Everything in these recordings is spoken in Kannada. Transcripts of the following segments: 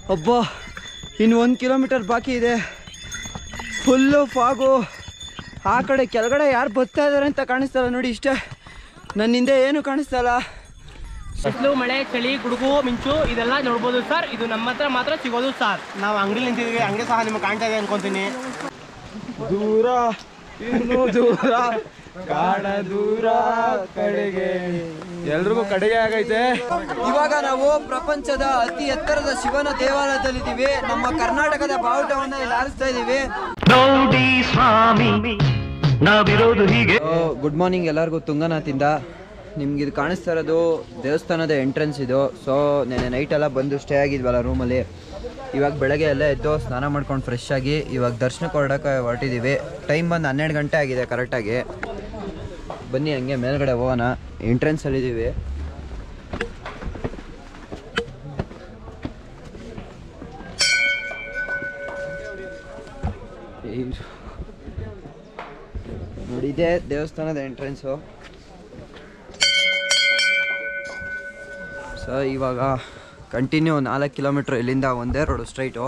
ಒಬ್ಬ ಇನ್ನು ಒಂದು ಕಿಲೋಮೀಟರ್ ಬಾಕಿ ಇದೆ ಫುಲ್ಲು ಫಾಗು ಆ ಕಡೆ ಕೆಳಗಡೆ ಯಾರು ಬರ್ತಾ ಇದ್ದಾರೆ ಅಂತ ಕಾಣಿಸ್ತಲ್ಲ ನೋಡಿ ಇಷ್ಟೇ ನನ್ನ ಹಿಂದೆ ಏನು ಕಾಣಿಸ್ತಲ್ಲ ಬಿಸಿಲು ಮಳೆ ಚಳಿ ಗುಡುಗು ಮಿಂಚು ಇದೆಲ್ಲ ನೋಡ್ಬೋದು ಸರ್ ಇದು ನಮ್ಮ ಹತ್ರ ಮಾತ್ರ ಸಿಗೋದು ಸರ್ ನಾವು ಅಂಗಡಿ ನಿಂತಿದ್ದೀವಿ ಹಂಗೆ ಸಹ ನಿಮ್ಗೆ ಕಾಣ್ತಾ ಇದೆ ಅನ್ಕೊಂತೀನಿ ದೂರ ಇನ್ನು ದೂರ ಕಾಡ ದೂರ ಕಡೆಗೆ ಎಲ್ರಿಗೂ ಕಡೆಗೆ ಆಗೈತೆ ಇವಾಗ ನಾವು ಪ್ರಪಂಚದ ಅತಿ ಎತ್ತರದ ಶಿವನ ದೇವಾಲಯದಲ್ಲಿದ್ದೀವಿ ನಮ್ಮ ಕರ್ನಾಟಕದ ಬಾವುಟವನ್ನ ಇಲ್ಲಿ ಹಾರಿಸ್ತಾ ಇದೀವಿ ನೋಡಿ ಸ್ವಾಮಿ ನಾವಿರೋದು ಹೀಗೆ ಗುಡ್ ಮಾರ್ನಿಂಗ್ ಎಲ್ಲರಿಗೂ ತುಂಗನಾಥಿಂದ ನಿಮ್ಗೆ ಇದು ಕಾಣಿಸ್ತಾ ಇರೋದು ದೇವಸ್ಥಾನದ ಎಂಟ್ರೆನ್ಸ್ ಇದು ಸೊ ನೆನೆ ನೈಟ್ ಎಲ್ಲ ಬಂದು ಸ್ಟೇ ಆಗಿದ್ವಲ್ಲ ರೂಮಲ್ಲಿ ಇವಾಗ ಬೆಳಗ್ಗೆ ಎಲ್ಲ ಎದ್ದು ಸ್ನಾನ ಮಾಡ್ಕೊಂಡು ಫ್ರೆಶ್ ಆಗಿ ಇವಾಗ ದರ್ಶನಕ್ಕೆ ಹೊರಡಕ್ಕೆ ಹೊರಟಿದ್ದೀವಿ ಟೈಮ್ ಬಂದು ಹನ್ನೆರಡು ಗಂಟೆ ಆಗಿದೆ ಕರೆಕ್ಟಾಗಿ ಬನ್ನಿ ಹಂಗೆ ಮೇಲ್ಗಡೆ ಹೋಗೋಣ ಎಂಟ್ರೆನ್ಸಲ್ಲಿದ್ದೀವಿ ನೋಡಿ ಇದೇ ದೇವಸ್ಥಾನದ ಎಂಟ್ರೆನ್ಸು ಸೊ ಇವಾಗ ಕಂಟಿನ್ಯೂ ನಾಲ್ಕು ಕಿಲೋಮೀಟ್ರ್ ಇಲ್ಲಿಂದ ಒಂದೇ ರೋಡು ಸ್ಟ್ರೈಟು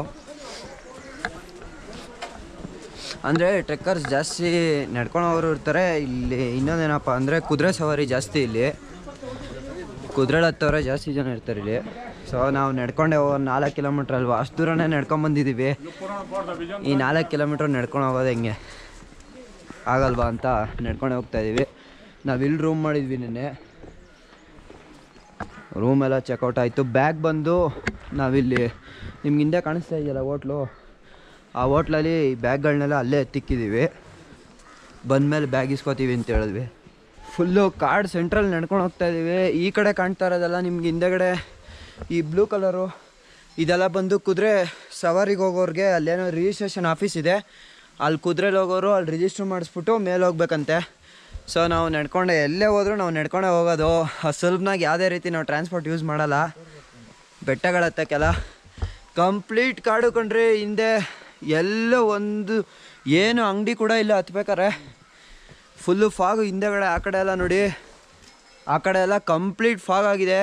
ಅಂದರೆ ಟ್ರೆಕ್ಕರ್ಸ್ ಜಾಸ್ತಿ ನಡ್ಕೊಳೋರು ಇರ್ತಾರೆ ಇಲ್ಲಿ ಇನ್ನೊಂದೇನಪ್ಪ ಅಂದರೆ ಕುದುರೆ ಸವಾರಿ ಜಾಸ್ತಿ ಇಲ್ಲಿ ಕುದುರೆ ಹತ್ತವ್ರೆ ಜಾಸ್ತಿ ಜನ ಇರ್ತಾರೆ ಇಲ್ಲಿ ಸೊ ನಾವು ನಡ್ಕೊಂಡೆ ಹೋಗೋ ನಾಲ್ಕು ಕಿಲೋಮೀಟ್ರ್ ಅಲ್ವಾ ಅಷ್ಟು ದೂರನೇ ನಡ್ಕೊಂಬಂದಿದ್ದೀವಿ ಈ ನಾಲ್ಕು ಕಿಲೋಮೀಟ್ರ್ ನಡ್ಕೊಂಡು ಹೋಗೋದು ಹೆಂಗೆ ಆಗಲ್ವಾ ಅಂತ ನಡ್ಕೊಂಡು ಹೋಗ್ತಾ ಇದ್ದೀವಿ ನಾವು ಇಲ್ಲಿ ರೂಮ್ ಮಾಡಿದ್ವಿ ನಿನ್ನೆ ರೂಮ್ ಎಲ್ಲ ಚೆಕ್ಔಟ್ ಆಯಿತು ಬ್ಯಾಗ್ ಬಂದು ನಾವಿಲ್ಲಿ ನಿಮ್ಗೆ ಹಿಂದೆ ಕಾಣಿಸ್ತಾ ಇದೆಯಲ್ಲ ಹೋಟ್ಲು ಆ ಹೋಟ್ಲಲ್ಲಿ ಬ್ಯಾಗ್ಗಳನ್ನೆಲ್ಲ ಅಲ್ಲೇ ಎತ್ತಿಕ್ಕಿದ್ದೀವಿ ಬಂದಮೇಲೆ ಬ್ಯಾಗ್ ಇಸ್ಕೊತೀವಿ ಅಂತ ಹೇಳಿದ್ವಿ ಫುಲ್ಲು ಕಾಡ್ ಸೆಂಟ್ರಲ್ ನಡ್ಕೊಂಡು ಹೋಗ್ತಾ ಇದ್ದೀವಿ ಈ ಕಡೆ ಕಾಣ್ತಾ ಇರೋದೆಲ್ಲ ನಿಮ್ಗೆ ಹಿಂದೆಗಡೆ ಈ ಬ್ಲೂ ಕಲರು ಇದೆಲ್ಲ ಬಂದು ಕುದುರೆ ಸವಾರಿಗೆ ಹೋಗೋರಿಗೆ ಅಲ್ಲೇನೋ ರಿಜಿಸ್ಟ್ರೇಷನ್ ಆಫೀಸ್ ಇದೆ ಅಲ್ಲಿ ಕುದುರೆಲಿ ಹೋಗೋರು ಅಲ್ಲಿ ರಿಜಿಸ್ಟ್ರ್ ಮಾಡಿಸ್ಬಿಟ್ಟು ಮೇಲೆ ಹೋಗ್ಬೇಕಂತೆ ಸೊ ನಾವು ನಡ್ಕೊಂಡೆ ಎಲ್ಲೇ ಹೋದರೂ ನಾವು ನಡ್ಕೊಂಡೇ ಹೋಗೋದು ಸುಲಭನಾಗ ಯಾವುದೇ ರೀತಿ ನಾವು ಟ್ರಾನ್ಸ್ಪೋರ್ಟ್ ಯೂಸ್ ಮಾಡಲ್ಲ ಬೆಟ್ಟಗಳ ಹತ್ತಕ್ಕೆಲ್ಲ ಕಂಪ್ಲೀಟ್ ಕಾಡು ಕಂಡ್ರಿ ಹಿಂದೆ ಎಲ್ಲ ಒಂದು ಏನು ಅಂಗಡಿ ಕೂಡ ಇಲ್ಲ ಹತ್ಬೇಕಾರೆ ಫುಲ್ಲು ಫಾಗು ಹಿಂದೆಗಡೆ ಆ ಕಡೆ ಎಲ್ಲ ನೋಡಿ ಆ ಕಡೆ ಎಲ್ಲ ಕಂಪ್ಲೀಟ್ ಫಾಗ್ ಆಗಿದೆ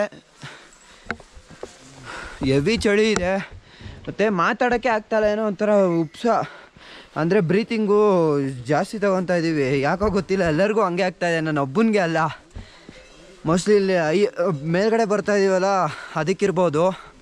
ಹೆವಿ ಚಳಿ ಇದೆ ಮತ್ತು ಮಾತಾಡೋಕ್ಕೆ ಆಗ್ತಾಯಿಲ್ಲ ಏನೋ ಒಂಥರ ಉಪ್ಸ ಅಂದರೆ ಬ್ರೀತಿಂಗು ಜಾಸ್ತಿ ತಗೊತಾ ಇದ್ದೀವಿ ಯಾಕೋ ಗೊತ್ತಿಲ್ಲ ಎಲ್ಲರಿಗೂ ಹಂಗೆ ಆಗ್ತಾ ಇದೆ ನನ್ನ ಒಬ್ಬನಿಗೆ ಅಲ್ಲ ಮೋಸ್ಟ್ಲಿ ಇಲ್ಲಿ ಐ ಮೇಲ್ಗಡೆ ಬರ್ತಾ ಇದೀವಲ್ಲ ಅದಕ್ಕಿರ್ಬೋದು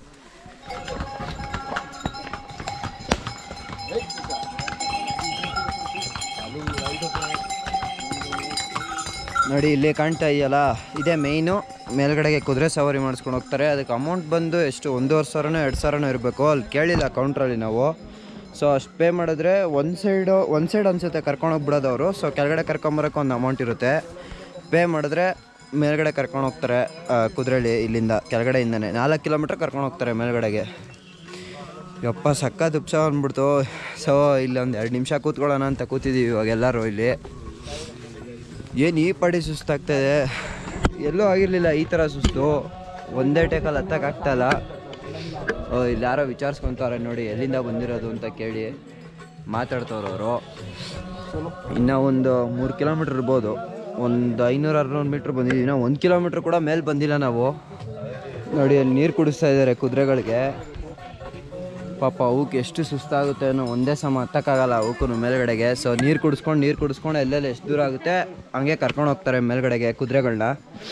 ನೋಡಿ ಇಲ್ಲಿ ಕಾಣ್ತಾ ಇದೆಯಲ್ಲ ಇದೇ ಮೇಯ್ನು ಮೇಲ್ಗಡೆಗೆ ಕುದುರೆ ಸವಾರಿ ಮಾಡಿಸ್ಕೊಂಡು ಹೋಗ್ತಾರೆ ಅದಕ್ಕೆ ಅಮೌಂಟ್ ಬಂದು ಎಷ್ಟು ಒಂದೂವರೆ ಸಾವಿರನೋ ಎರಡು ಸಾವಿರನೋ ಇರಬೇಕು ಅಲ್ಲಿ ಕೇಳಿಲ್ಲ ಕೌಂಟ್ರಲ್ಲಿ ನಾವು ಸೊ ಅಷ್ಟು ಪೇ ಮಾಡಿದ್ರೆ ಒಂದು ಸೈಡು ಒಂದು ಸೈಡ್ ಅನ್ಸುತ್ತೆ ಕರ್ಕೊಂಡು ಹೋಗ್ಬಿಡೋದು ಅವರು ಸೊ ಕೆಳಗಡೆ ಕರ್ಕೊಂಬರೋಕೆ ಒಂದು ಅಮೌಂಟ್ ಇರುತ್ತೆ ಪೇ ಮಾಡಿದ್ರೆ ಮೇಲ್ಗಡೆ ಕರ್ಕೊಂಡು ಹೋಗ್ತಾರೆ ಆ, ಕುದುರೆಲಿ ಇಲ್ಲಿಂದ ಕೆಳಗಡೆಯಿಂದನೇ ನಾಲ್ಕು ಕಿಲೋಮೀಟ್ರ್ ಕರ್ಕೊಂಡು ಹೋಗ್ತಾರೆ ಮೇಲ್ಗಡೆಗೆ ಯಪ್ಪ ಸಕ್ಕ ಉಪ್ಸ ಅಂದ್ಬಿಡ್ತು ಸೊ ಇಲ್ಲಿ ಒಂದು ಎರಡು ನಿಮಿಷ ಕೂತ್ಕೊಳ್ಳೋಣ ಅಂತ ಕೂತಿದ್ದೀವಿ ಇವಾಗ ಎಲ್ಲರೂ ಇಲ್ಲಿ ಏನು ಈ ಪಡಿ ಸುಸ್ತಾಗ್ತಾಯಿದೆ ಎಲ್ಲೂ ಆಗಿರಲಿಲ್ಲ ಈ ಥರ ಸುಸ್ತು ಒಂದೇ ಟೇಕಲ್ಲಿ ಹತ್ತಕ್ಕಾಗ್ತಾಯಿಲ್ಲ ಓ ಇಲ್ಲಿ ಯಾರೋ ವಿಚಾರಿಸ್ಕೊತಾರೆ ನೋಡಿ ಎಲ್ಲಿಂದ ಬಂದಿರೋದು ಅಂತ ಕೇಳಿ ಮಾತಾಡ್ತವ್ರು ಅವರು ಇನ್ನೂ ಒಂದು ಮೂರು ಕಿಲೋಮೀಟ್ರ್ ಇರ್ಬೋದು ಒಂದು ಐನೂರು ಆರುನೂರು ಮೀಟ್ರ್ ಬಂದಿದ್ದೀವಿ ನಾವು ಒಂದು ಕಿಲೋಮೀಟ್ರ್ ಕೂಡ ಮೇಲೆ ಬಂದಿಲ್ಲ ನಾವು ನೋಡಿ ಅಲ್ಲಿ ನೀರು ಕುಡಿಸ್ತಾ ಇದ್ದಾರೆ ಕುದುರೆಗಳಿಗೆ ಪಾಪ ಅವಕ್ಕೆ ಎಷ್ಟು ಸುಸ್ತಾಗುತ್ತೆ ಅನ್ನೋ ಒಂದೇ ಸಮ ಹತ್ತಕ್ಕಾಗಲ್ಲ ಅವಕ್ಕೂ ಮೇಲ್ಗಡೆಗೆ ಸೊ ನೀರು ಕುಡಿಸ್ಕೊಂಡು ನೀರು ಕುಡಿಸ್ಕೊಂಡು ಎಲ್ಲೆಲ್ಲಿ ಎಷ್ಟು ದೂರ ಆಗುತ್ತೆ ಹಂಗೆ ಕರ್ಕೊಂಡು ಹೋಗ್ತಾರೆ ಮೇಲ್ಗಡೆಗೆ ಕುದುರೆಗಳನ್ನ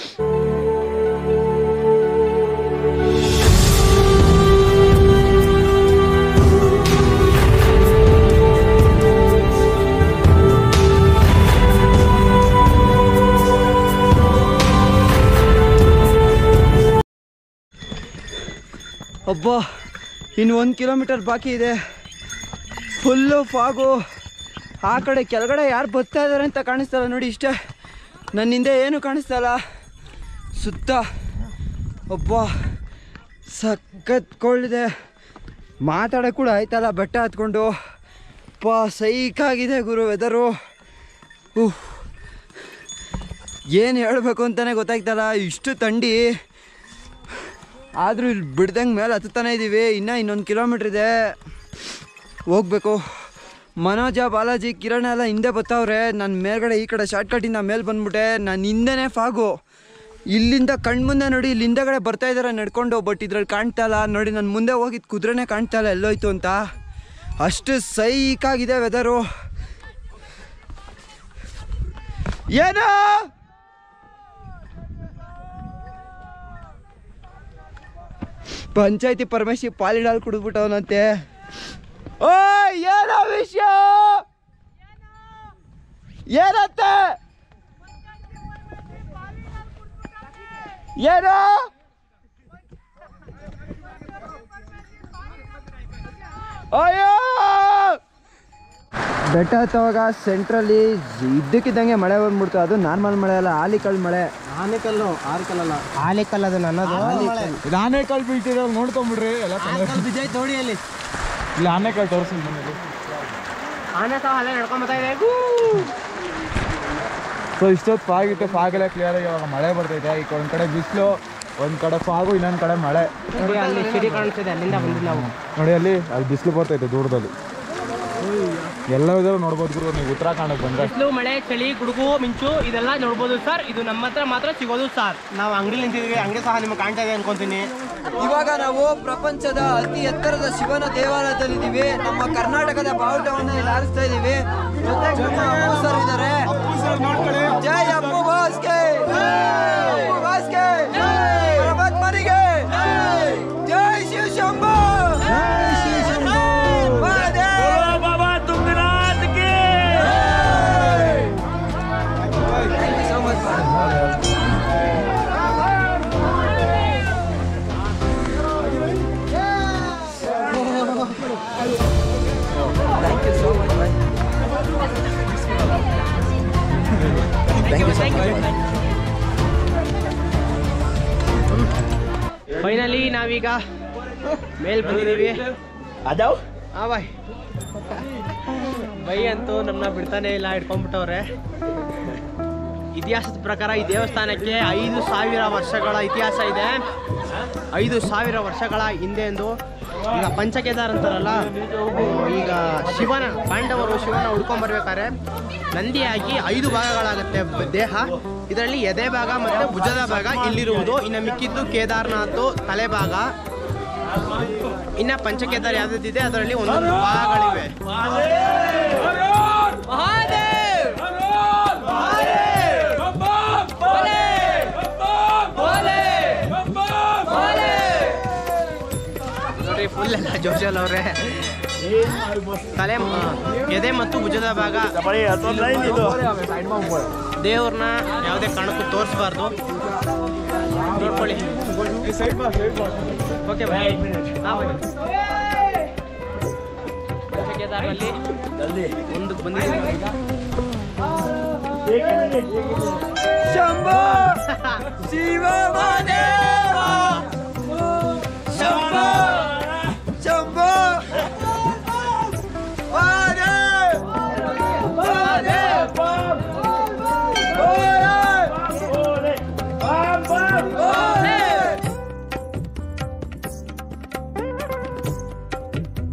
ಒಬ್ಬ ಇನ್ನು ಒಂದು ಕಿಲೋಮೀಟರ್ ಬಾಕಿ ಇದೆ ಫುಲ್ಲು ಫಾಗು ಆ ಕಡೆ ಕೆಳಗಡೆ ಯಾರು ಬರ್ತಾ ಇದ್ದಾರೆ ಅಂತ ಕಾಣಿಸ್ತಲ್ಲ ನೋಡಿ ಇಷ್ಟೇ ನನ್ನ ಹಿಂದೆ ಏನು ಕಾಣಿಸ್ತಲ್ಲ ಸುತ್ತ ಒಬ್ಬ ಸಖತ್ ಕೊಳ್ಳಿದೆ ಮಾತಾಡೋಕೆ ಕೂಡ ಆಯ್ತಲ್ಲ ಬೆಟ್ಟ ಹತ್ಕೊಂಡು ಪ ಸೈಕಾಗಿದೆ ಗುರು ವೆದರು ಉಹ್ ಏನು ಹೇಳಬೇಕು ಅಂತಲೇ ಗೊತ್ತಾಗ್ತಲ್ಲ ಇಷ್ಟು ಥಂಡಿ ಆದರೂ ಇಲ್ಲಿ ಬಿಡ್ದಂಗೆ ಮೇಲೆ ಹತ್ತುತ್ತಾನೆ ಇದ್ದೀವಿ ಇನ್ನೂ ಇನ್ನೊಂದು ಕಿಲೋಮೀಟ್ರ್ ಇದೆ ಹೋಗ್ಬೇಕು ಮನೋಜ ಬಾಲಾಜಿ ಕಿರಣ್ ಎಲ್ಲ ಹಿಂದೆ ಬರ್ತಾವ್ರೆ ನಾನು ಮೇಲ್ಗಡೆ ಈ ಕಡೆ ಶಾರ್ಟ್ಕಟ್ಟಿಂದ ಮೇಲೆ ಬಂದ್ಬಿಟ್ಟೆ ನಾನು ಹಿಂದೆನೇ ಫಾಗು ಇಲ್ಲಿಂದ ಕಣ್ಮುಂದೆ ನೋಡಿ ಇಲ್ಲಿ ಹಿಂದೆಗಡೆ ಬರ್ತಾ ಇದ್ದಾರೆ ನಡ್ಕೊಂಡು ಬಟ್ ಇದ್ರಲ್ಲಿ ಕಾಣ್ತಾ ಇಲ್ಲ ನೋಡಿ ನಾನು ಮುಂದೆ ಹೋಗಿದ್ದು ಕುದುರೆನೇ ಕಾಣ್ತಾ ಇಲ್ಲ ಎಲ್ಲೋಯ್ತು ಅಂತ ಅಷ್ಟು ಸೈಕಾಗಿದೆ ವೆದರು ಏನೋ ಪಂಚಾಯತಿ ಪರಮೇಶಿ ಪಾಲಿಡ್ ಹಾಲು ಕುಡಿದ್ಬಿಟ್ಟವನಂತೆ ಓ ಏನೋ ವಿಷಯ ಏನಂತೆ ಏನೋ ಅಯ್ಯೋ ಬೆಟ್ಟ ಹತ್ತವಾಗ ಸೆಂಟ್ರಲ್ಲಿ ಇದ್ದಕ್ಕಿದ್ದಂಗೆ ಮಳೆ ಬಂದ್ಬಿಡ್ತು ಅದು ನಾರ್ಮಲ್ ಮಳೆ ಅಲ್ಲ ಆಲಿಕಲ್ ಮಳೆ ಆನೆಕಲ್ಲು ಆರ್ಕಲ್ಲ ಆಲಿಕಲ್ ಅದು ನನ್ನದು ಆನೆಕಾಳು ಬೀಳ್ತಿರೋ ನೋಡ್ಕೊಂಬಿಡ್ರಿ ಎಲ್ಲ ವಿಜಯ್ ತೋಡಿ ಅಲ್ಲಿ ಇಲ್ಲಿ ಆನೆಕಾಳು ತೋರಿಸಿ ಮನೇಲಿ ಆನೆ ಸಹ ಅಲ್ಲೇ ನಡ್ಕೊಂಡ್ ಬರ್ತಾ ಇದೆ ಸೊ ಇಷ್ಟೊತ್ತು ಫಾಗ್ ಇತ್ತು ಫಾಗ್ ಎಲ್ಲ ಕ್ಲಿಯರ್ ಆಗಿ ಇವಾಗ ಮಳೆ ಬರ್ತೈತೆ ಈಗ ಒಂದ್ ಕಡೆ ಬಿಸಿಲು ಒಂದ್ ಕಡೆ ಫಾಗು ಇನ್ನೊಂದ್ ಕಡೆ ಮಳೆ ನೋಡಿ ಅಲ್ಲಿ ಸಿಡಿ ಕಾಣಿಸ್ತಿದೆ ಅಲ್ಲಿಂದ ಬಂದಿದ್ದು ನಾವು ನೋಡಿ ಅಲ್ಲಿ ಅಲ್ಲಿ ಬಿಸಿಲು ಬರ್ತೈತೆ ದೂರದಲ್ಲಿ ಎಲ್ಲ ಇದ್ರೂ ನೋಡ್ಬೋದು ಗುರು ನೀವು ಉತ್ತರಾಖಂಡಕ್ಕೆ ಬಂದ್ರೆ ಬಿಸಿಲು ಮಳೆ ಚಳಿ ಗುಡುಗು ಮಿಂಚು ಇದೆಲ್ಲ ನೋಡ್ಬೋದು ಸರ್ ಇದು ನಮ್ಮ ಹತ್ರ ಮಾತ್ರ ಸಿಗೋದು ಸರ್ ನಾವು ಅಂಗಡಿ ನಿಂತಿದ್ವಿ ಹಂಗೆ ಸಹ ನಿಮ್ಗೆ ಕಾಣ್ತಾ ಇದೆ ಅನ್ಕೊಂತೀನಿ ಇವಾಗ ನಾವು ಪ್ರಪಂಚದ ಅತಿ ಎತ್ತರದ ಶಿವನ ದೇವಾಲಯದಲ್ಲಿದ್ದೀವಿ ನಮ್ಮ ಕರ್ನಾಟಕದ ಬಾವುಟವನ್ನ ಇಲ್ಲಿ ಹಾರಿಸ್ತಾ ಇದೀವಿ ಜೊತೆಗೆ ನಮ್ಮ ಅಪ್ಪು ಸರ್ ಇದ್ದಾರೆ ಜೈ ಅಪ್ಪು ಬಾಸ್ಗೆ ಅಪ್ಪು ಬಾಸ್ಗೆ ಪರಮಾತ್ಮನಿಗೆ ಜೈ ಶಿವ ಶಂಭು ಜೈ ಶಿವ ಶಂಭು ಬಾಬಾ ತುಂಗನಾಥ್ ಗೆ thank you so much thank you so much thank you so much finally ನಾವೀಗ ಮೇಲ್ ಬಂದಿದ್ದೀವಿ ಅದಾವ್ ಆ ಬಾಯ್ ಬೈ ಅಂತೂ ನಮ್ಮನ್ನ ಬಿಡ್ತಾನೆ ಇಲ್ಲ ಹಿಡ್ಕೊಂಡ್ಬಿಟ್ಟವ್ರೆ ಇತಿಹಾಸದ ಪ್ರಕಾರ ಈ ದೇವಸ್ಥಾನಕ್ಕೆ ಐದು ಸಾವಿರ ವರ್ಷಗಳ ಇತಿಹಾಸ ಇದೆ ಐದು ಸಾವಿರ ವರ್ಷಗಳ ಹಿಂದೆ ಎಂದು ಈಗ ಪಂಚಕೇದಾರ್ ಅಂತಾರಲ್ಲ ಈಗ ಶಿವನ ಪಾಂಡವರು ಶಿವನ ಹುಡ್ಕೊಂಡ್ಬರ್ಬೇಕಾದ್ರೆ ನಂದಿಯಾಗಿ ಐದು ಭಾಗಗಳಾಗುತ್ತೆ ಬ- ದೇಹ ಇದರಲ್ಲಿ ಎದೆ ಭಾಗ ಮತ್ತು ಭುಜದ ಭಾಗ ಇಲ್ಲಿರುವುದು ಇನ್ನು ಮಿಕ್ಕಿದ್ದು ಕೇದಾರ್ನಾಥ್ ತಲೆ ಭಾಗ ಇನ್ನ ಪಂಚಕೇದಾರ್ ಯಾವ್ದಿದೆ ಅದರಲ್ಲಿ ಒಂದೊಂದು ಭಾಗಗಳಿವೆ ನೋಡ್ರಿ ಫುಲ್ ಎಲ್ಲ ಜೋಶಲ್ ಅವ್ರೆ ತಲೆ ಮ- ಎದೆ ಮತ್ತು ಭುಜದ ಭಾಗ ದೇವ್ರನ್ನ ಯಾವುದೇ ಕಾರಣಕ್ಕೂ ತೋರಿಸ್ಬಾರ್ದು ನೋಡ್ಕೊಳ್ಳಿ ಓಕೆ ಬಾಯ್ ಪಂಚಕೇದಾರಲ್ಲಿ ಮುಂದಕ್ಕೆ ಬಂದಿದ್ದೀವಿ ಶಂಭು ಶಿವ